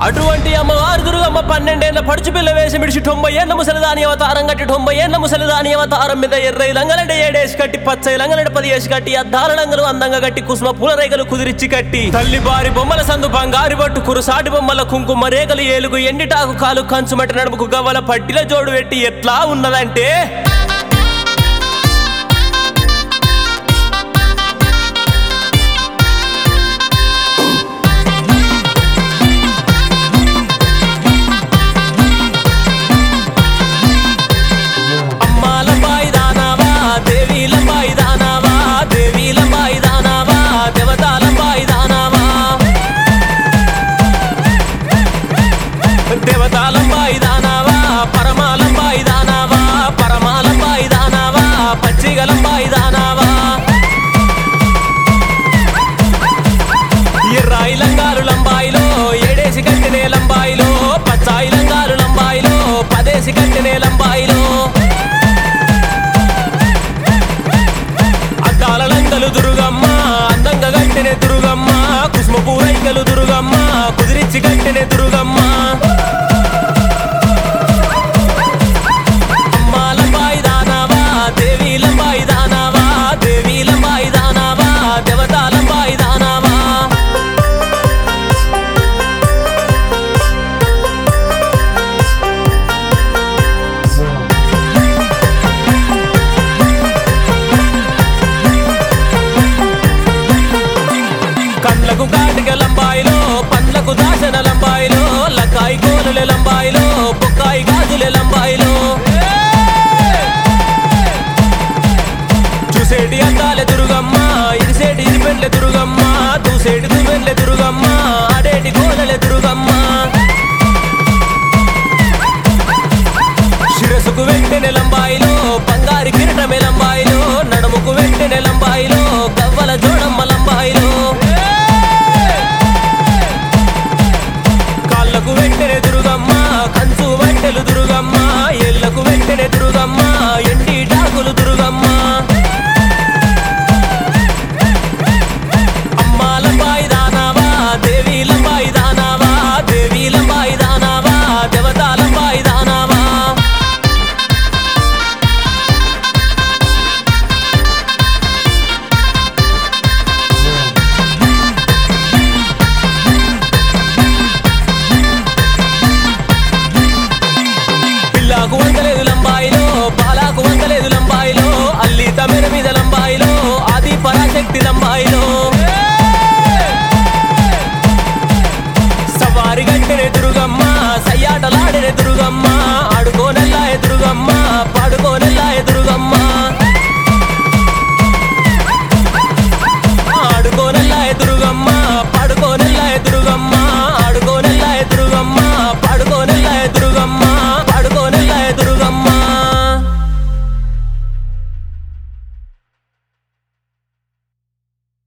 అటువంటి అమ్మవారు దుర్గమ్మ పన్నెండేళ్ల పడుచు పిల్ల వేసి మిడిచి తొంభై ఏళ్ళ ముసలిదాని అవతారం కట్టి తొంభై ఏళ్ళ ముసలిదాని అవతారం మీద ఎర్రై లంగలంటే ఏడేసి కట్టి పచ్చై లంగలంటే పది వేసి కట్టి అద్దాల లంగలు అందంగా కట్టి కుసుమ పూల రేగలు కుదిరిచ్చి కట్టి తల్లి బారి బొమ్మల సందు బంగారు బట్టు కురుసాటి బొమ్మల కుంకుమ రేగలు ఏలుగు ఎండిటాకు కాలు కంచుమటి నడుముకు గవ్వల పట్టిల జోడు పెట్టి ఎట్లా ఉన్నదంటే అమ్మాలబాయి దానావా దేవీలబాయి దానావా దేవీలబాయి దానావా దేవతాలబాయి దానావా దేవతాలబాయి దానావా పరమాలబాయి దానావా పరమాలబాయి దానావా పచ్చిగలబాయి దానావా ఎర్రాయి లంగాలు లంబాయిలో ఏడేసి కట్టినే లంబాయిలో పచ్చాయి లంగాలు లంబాయిలో పదేసి కట్టినే లంబాయిలో అద్దాల లంగలు దుర్గమ్మ అందంగా కట్టినే దుర్గమ్మ కుసుమ పూరైకలు దుర్గమ్మ కుదిరిచ్చి కట్టినే దుర్గమ్మ అమ్మాలబాయి దానావా దేవీలబాయి దానావా దేవీలబాయి దానావా దేవతాలబాయి దానావా కళ్ళకు కాటిక లంబాయిలో పండ్లకు దాసన లంబాయిలో లకాయి కోలులే లంబాయిలో బొక్కాయి గాజులే లంబాయిలో చూసేటి అందాలే దుర్గమ్మ ఇరిసేటి ఇరిపెండ్లే దుర్గమ్మ దూసేటి దువ్వెన్లే దుర్గమ్మ ఆడేటి కోలలే దుర్గమ్మ